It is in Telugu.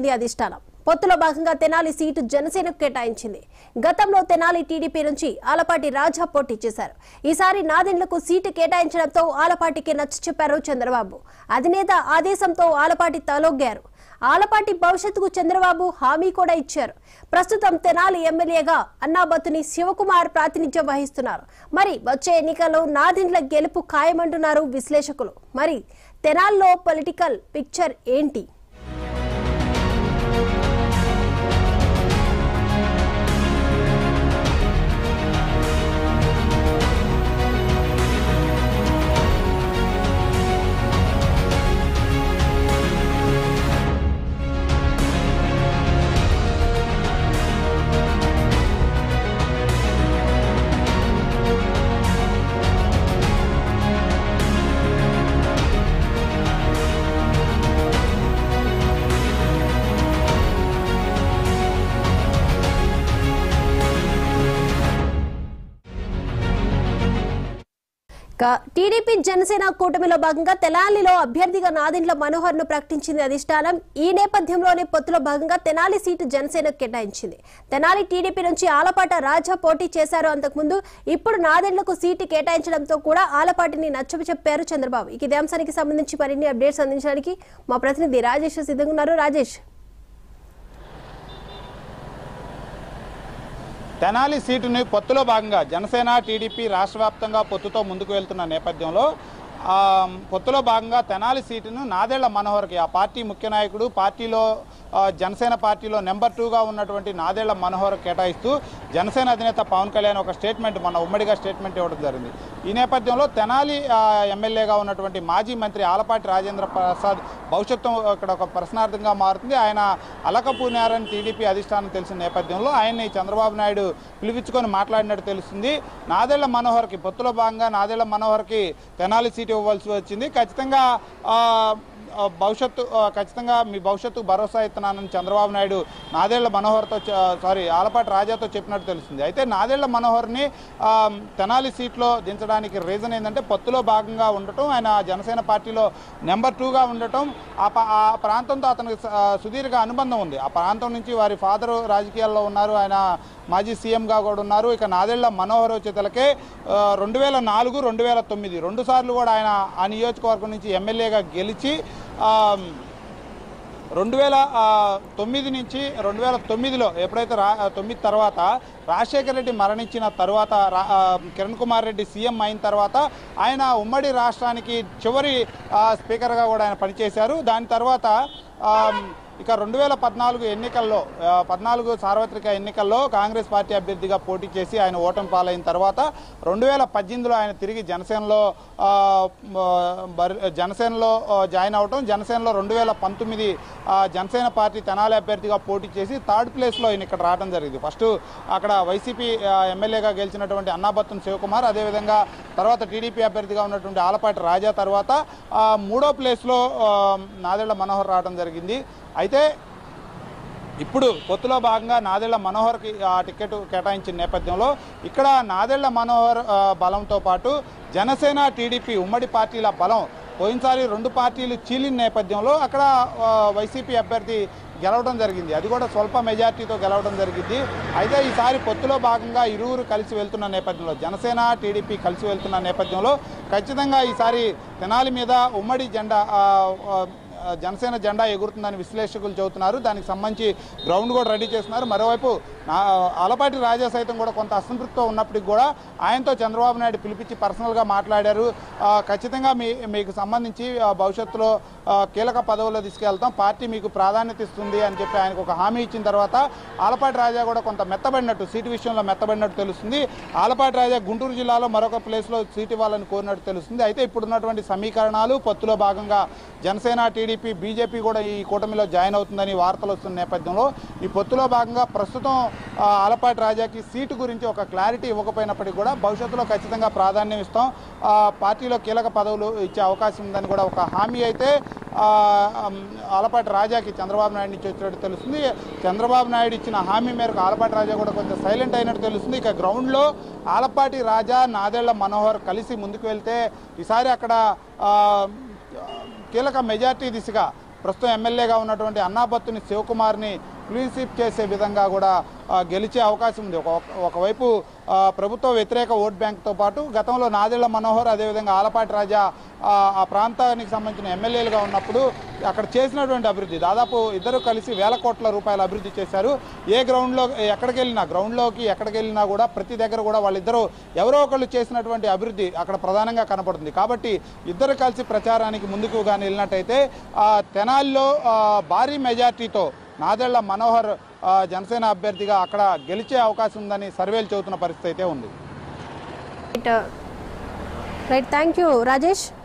చేసింది అధిష్టానం పొత్తులో భాగంగా తెనాలి సీటు జనసేనకు కేటాయించింది గతంలో తెనాలి టీడీపీ నుంచి ఆలపాటి రాజా పోటీ చేశారు ఈసారి నాదెండ్లకు సీటు కేటాయించడంతో ఆలపాటికి నచ్చ చెప్పారు చంద్రబాబు అధినేత ఆదేశంతో ఆలపాటి తలొగ్గారు ఆలపాటి భవిష్యత్తుకు చంద్రబాబు హామీ కూడా ఇచ్చారు ప్రస్తుతం తెనాలి ఎమ్మెల్యేగా అన్నాబత్తుని శివకుమార్ ప్రాతినిధ్యం వహిస్తున్నారు మరి వచ్చే ఎన్నికల్లో నాదిండ్ల గెలుపు ఖాయమంటున్నారు విశ్లేషకులు మరి తెనాల్లో పొలిటికల్ పిక్చర్ ఏంటి ఇక టీడీపీ జనసేన కూటమిలో భాగంగా తెనాలిలో అభ్యర్థిగా నాదిండ్ల మనోహర్ ను ప్రకటించింది అధిష్టానం ఈ నేపథ్యంలోనే పొత్తులో భాగంగా తెనాలి సీటు జనసేనకు కేటాయించింది తెనాలి టీడీపీ నుంచి ఆలపాట రాజా పోటీ చేశారు అంతకుముందు ఇప్పుడు నాదెండ్లకు సీటు కేటాయించడంతో కూడా ఆలపాటిని నచ్చపు చెప్పారు చంద్రబాబు ఇక ఇదే అంశానికి సంబంధించి మరిన్ని అప్డేట్స్ అందించడానికి మా ప్రతినిధి రాజేష్ సిద్ధంగా ఉన్నారు రాజేష్ తెనాలి సీటుని పొత్తులో భాగంగా జనసేన టీడీపీ రాష్ట్ర వ్యాప్తంగా పొత్తుతో ముందుకు వెళ్తున్న నేపథ్యంలో ఆ, పొత్తులో భాగంగా తెనాలి సీటును నాదెళ్ల మనోహర్కి ఆ పార్టీ ముఖ్య నాయకుడు పార్టీలో ఆ, జనసేన పార్టీలో నెంబర్ టూగా ఉన్నటువంటి నాదెళ్ల మనోహర్ కేటాయిస్తూ జనసేన అధినేత పవన్ కళ్యాణ్ ఒక స్టేట్మెంట్ మన ఉమ్మడిగా స్టేట్మెంట్ ఇవ్వడం జరిగింది ఈ నేపథ్యంలో తెనాలి ఆ, ఎమ్మెల్యేగా ఉన్నటువంటి మాజీ మంత్రి ఆలపాటి రాజేంద్ర ప్రసాద్ భవిష్యత్తు ఇక్కడ ఒక ప్రశ్నార్థంగా మారుతుంది ఆయన అలకపూనారని టీడీపీ అధిష్టానం తెలిసిన నేపథ్యంలో ఆయన్ని చంద్రబాబు నాయుడు పిలిపించుకొని మాట్లాడినట్టు తెలుస్తుంది నాదెళ్ల మనోహర్కి పొత్తులో భాగంగా నాదెళ్ల మనోహర్కి తెనాలి సీటు ఇవ్వాల్సి వచ్చింది ఖచ్చితంగా ఆ, ఆ, భవిష్యత్తు ఆ, ఖచ్చితంగా మీ భవిష్యత్తు భరోసా ఇస్తున్నానని చంద్రబాబు నాయుడు నాదేళ్ల మనోహర్తో చ- సారీ ఆలపాటి రాజాతో చెప్పినట్టు తెలుస్తుంది అయితే నాదేళ్ల మనోహర్ని ఆ, తెనాలి సీట్లో దించడానికి రీజన్ ఏంటంటే పొత్తులో భాగంగా ఉండటం ఆయన జనసేన పార్టీలో నెంబర్ టూగా ఉండటం ఆ ప- ఆ ప్రాంతంతో అతనికి స- ఆ, సుదీర్ఘ అనుబంధం ఉంది ఆ ప్రాంతం నుంచి వారి ఫాదరు రాజకీయాల్లో ఉన్నారు ఆయన మాజీ సీఎంగా కూడా ఉన్నారు ఇక నాదెళ్ల మనోహర్ వచ్చేతలకే రెండు వేల నాలుగు రెండు వేల తొమ్మిది రెండు సార్లు కూడా ఆయన ఆ నియోజకవర్గం నుంచి ఎమ్మెల్యేగా గెలిచి ఆ, రెండు వేల ఆ, తొమ్మిది నుంచి రెండు వేల తొమ్మిదిలో ఎప్పుడైతే రా తొమ్మిది తర్వాత రాజశేఖర రెడ్డి మరణించిన తర్వాత రా- ఆ, కిరణ్ కుమార్ రెడ్డి సీఎం అయిన తర్వాత ఆయన ఉమ్మడి రాష్ట్రానికి చివరి ఆ, స్పీకర్గా కూడా ఆయన పనిచేశారు దాని తర్వాత ఆ, ఇక రెండు వేల పద్నాలుగు ఎన్నికల్లో ఆ, పద్నాలుగు సార్వత్రిక ఎన్నికల్లో కాంగ్రెస్ పార్టీ అభ్యర్థిగా పోటీ చేసి ఆయన ఓటమి పాలైన తర్వాత రెండు వేల పద్దెనిమిదిలో ఆయన తిరిగి జనసేనలో ఆ, మ, బరి- జనసేనలో ఆ, జాయిన్ అవటం జనసేనలో రెండు వేల పంతొమ్మిది ఆ, జనసేన పార్టీ తెనాలి అభ్యర్థిగా పోటీ చేసి థర్డ్ ప్లేస్లో ఆయన ఇక్కడ రావడం జరిగింది ఫస్ట్ అక్కడ వైసీపీ ఆ, ఎమ్మెల్యేగా గెలిచినటువంటి అన్నాబత్తున్ శివకుమార్ అదేవిధంగా తర్వాత టీడీపీ అభ్యర్థిగా ఉన్నటువంటి ఆలపాటి రాజా తర్వాత ఆ, మూడో ప్లేస్లో ఆ, నాదెళ్ల మనోహర్ రావడం జరిగింది అయితే ఇప్పుడు పొత్తులో భాగంగా నాదెళ్ల మనోహర్కి ఆ టికెట్ కేటాయించిన నేపథ్యంలో ఇక్కడ నాదెళ్ల మనోహర్ ఆ, బలంతో పాటు జనసేన టీడీపీ ఉమ్మడి పార్టీల బలం పోయినసారి రెండు పార్టీలు చీలిన నేపథ్యంలో అక్కడ ఆ, వైసీపీ అభ్యర్థి గెలవడం జరిగింది అది కూడా స్వల్ప మెజార్టీతో గెలవడం జరిగింది అయితే ఈసారి పొత్తులో భాగంగా ఇరువురు కలిసి వెళ్తున్న నేపథ్యంలో జనసేన టీడీపీ కలిసి వెళ్తున్న నేపథ్యంలో ఖచ్చితంగా ఈసారి తెనాలి మీద ఉమ్మడి జెండా ఆ, ఆ, ఆ, జనసేన జెండా ఎగురుతుందని విశ్లేషకులు చెబుతున్నారు దానికి సంబంధించి గ్రౌండ్ కూడా రెడీ చేస్తున్నారు మరోవైపు నా ఆలపాటి రాజా సైతం కూడా కొంత అసంతృప్తితో ఉన్నప్పటికీ కూడా ఆయనతో చంద్రబాబు నాయుడు పిలిపించి పర్సనల్గా మాట్లాడారు ఆ, ఖచ్చితంగా మీ మీకు సంబంధించి ఆ, భవిష్యత్తులో ఆ, కీలక పదవుల్లో తీసుకెళ్తాం పార్టీ మీకు ప్రాధాన్యత ఇస్తుంది అని చెప్పి ఆయనకు ఒక హామీ ఇచ్చిన తర్వాత ఆలపాటి రాజా కూడా కొంత మెత్తబడినట్టు సీటు విషయంలో మెత్తబడినట్టు తెలుస్తుంది ఆలపాటి రాజా గుంటూరు జిల్లాలో మరొక ప్లేస్లో సీటు ఇవ్వాలని కోరినట్టు తెలుస్తుంది అయితే ఇప్పుడున్నటువంటి సమీకరణాలు పొత్తులో భాగంగా జనసేన టీడీపీ బీజేపీ కూడా ఈ కూటమిలో జాయిన్ అవుతుందని వార్తలు వస్తున్న నేపథ్యంలో ఈ పొత్తులో భాగంగా ప్రస్తుతం ఆ, ఆలపాటి రాజాకి సీటు గురించి ఒక క్లారిటీ ఇవ్వకపోయినప్పటికీ కూడా భవిష్యత్తులో ఖచ్చితంగా ప్రాధాన్యం ఇస్తాం ఆ, పార్టీలో కీలక పదవులు ఇచ్చే అవకాశం ఉందని కూడా ఒక హామీ అయితే ఆ, అమ్, ఆలపాటి రాజాకి చంద్రబాబు నాయుడు నుంచి వచ్చినట్టు తెలుస్తుంది చంద్రబాబు నాయుడు ఇచ్చిన హామీ మేరకు ఆలపాటి రాజా కూడా కొంచెం సైలెంట్ అయినట్టు తెలుస్తుంది ఇక గ్రౌండ్లో ఆలపాటి రాజా నాదేళ్ల మనోహర్ కలిసి ముందుకు వెళ్తే ఈసారి అక్కడ ఆ, కీలక మెజార్టీ దిశగా ప్రస్తుతం ఎమ్మెల్యేగా ఉన్నటువంటి అన్నాబత్తుని శివకుమార్ని క్లీన్ స్వీప్ చేసే విధంగా కూడా ఆ, గెలిచే అవకాశం ఉంది ఒక ఒకవైపు ఆ, ప్రభుత్వ వ్యతిరేక ఓట్ బ్యాంక్తో పాటు గతంలో నాదెళ్ల మనోహర్ అదేవిధంగా ఆలపాటి రాజా ఆ, ఆ ప్రాంతానికి సంబంధించిన ఎమ్మెల్యేలుగా ఉన్నప్పుడు అక్కడ చేసినటువంటి అభివృద్ధి దాదాపు ఇద్దరు కలిసి వేల కోట్ల రూపాయల అభివృద్ధి చేశారు ఏ గ్రౌండ్లో ఎక్కడికి వెళ్ళినా గ్రౌండ్లోకి ఎక్కడికి వెళ్ళినా కూడా ప్రతి దగ్గర కూడా వాళ్ళిద్దరూ ఎవరో ఒకళ్ళు చేసినటువంటి అభివృద్ధి అక్కడ ప్రధానంగా కనపడుతుంది కాబట్టి ఇద్దరు కలిసి ప్రచారానికి ముందుకు కానీ వెళ్ళినట్టయితే ఆ, తెనాలిలో ఆ, భారీ మెజార్టీతో నాదెళ్ల మనోహర్ ఆ, జనసేన అభ్యర్థిగా అక్కడ గెలిచే అవకాశం ఉందని సర్వేలు చెబుతున్న పరిస్థితి అయితే ఉంది రైట్ థ్యాంక్ యూ రాజేష్